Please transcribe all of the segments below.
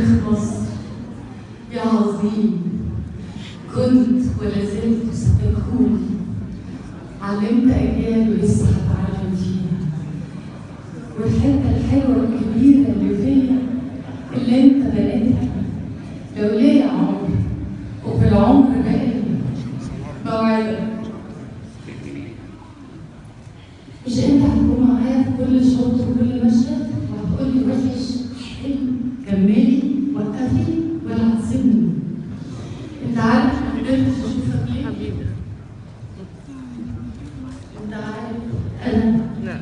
تاريخ مصر يا عظيم كنت ولا زلت ستكون علمت أجيال ولسه هتعلم فيها والحتة الحلوة الكبيرة اللي فيا اللي انت بنيتها لو ليا عمر وفي العمر باقي موعدك مش انت هتكون معايا في كل شوط وكل مشهد وهتقول لي وحش حلو كملي وقفي ولا هتسيبني انت عارف انا قدرت اشوفك ليه حبيبي انت عارف انا لا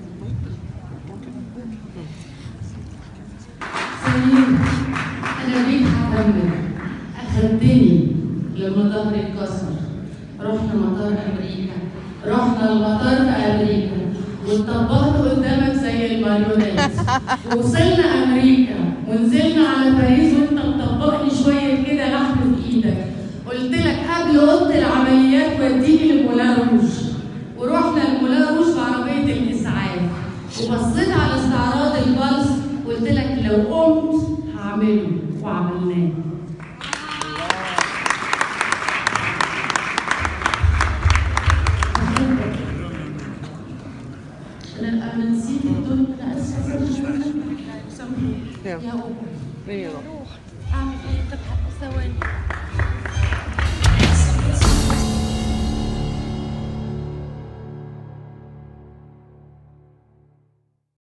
سليم انا بيك هكمل اخدتني لما ظهري اتكسر رحنا مطار امريكا رحنا المطار في امريكا واتطبقت قدامك زي الماريونات وصلنا امريكا ونزلنا على باريس وانت مطبقني شويه كده لحم في ايدك قلت لك قبل اوضه العمليات وديني لمولان روج ورحنا لمولان روج بعربيه الاسعاف وبصيت على استعراض البلس قلت لك لو قمت هعمله وعملناه انا انا نسيت الدنيا انا اسفه سامحني يلا. يا أم يلا